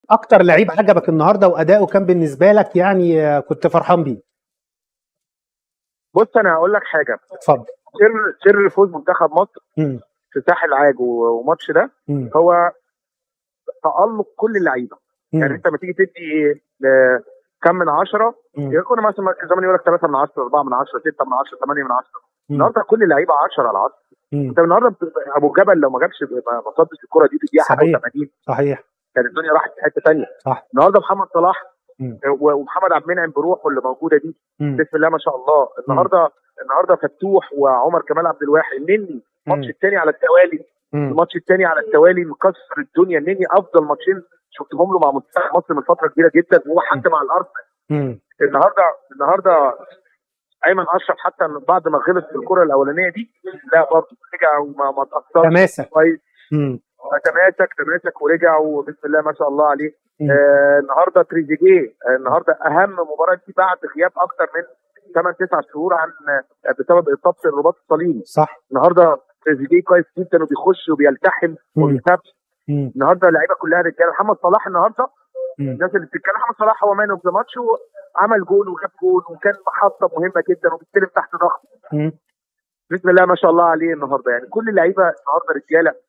اكتر لعيب عجبك النهارده واداؤه كان بالنسبه لك يعني آه، كنت فرحان بيه بص انا هقول لك حاجه اتفضل سر سر فوز منتخب مصر مم. في ساحل عاج و- وماتش ده مم. هو تالق كل اللعيبه يعني مم. انت لما تيجي تدي آه، كم من عشرة مم. يكون مثلا زمان يقول لك 3 من 10 4 من 10 6 من 10 8 من 10 مم. النهارده كل اللعيبه 10 على 10 مم. انت النهارده بت- ابو جبل لو ما جابش ما ما صدش الكره دي في الدقيقه حاجه صحيح. و80 صحيح كانت الدنيا راحت في حته ثانيه صح النهارده محمد صلاح مم. و- ومحمد عبد المنعم بروحه اللي موجوده دي مم. بسم الله ما شاء الله النهارده النهارده فتوح وعمر كمال عبد الواحد النني الماتش مم. الثاني على التوالي مم. الماتش الثاني على التوالي مكسر الدنيا النني افضل ماتشين شفتهم له مع منتخب مصر من فتره كبيره جدا وهو حتى مع الارسنال مم. النهارده النهارده ايمن اشرف حتى من بعد ما غلط في الكره الاولانيه دي لا برضه رجع وما ما تاثرش تماسك كويس مم. تماسك تماسك ورجع وبسم الله ما شاء الله عليه مم. آه النهارده تريزيجيه آه النهارده اهم مباراه دي بعد غياب اكتر من 8 9 شهور عن آه بسبب اصابه الرباط الصليبي صح النهارده تريزيجيه كويس جدا وبيخش وبيلتحم مم. وبيثبت مم. النهارده اللعيبه كلها رجاله محمد صلاح النهارده مم. الناس اللي بتتكلم محمد صلاح هو مان اوف ذا ماتش وعمل جول وجاب جول وكان محطه مهمه جدا وبيستلم تحت ضغط مم. بسم الله ما شاء الله عليه النهارده يعني كل اللعيبه النهارده رجاله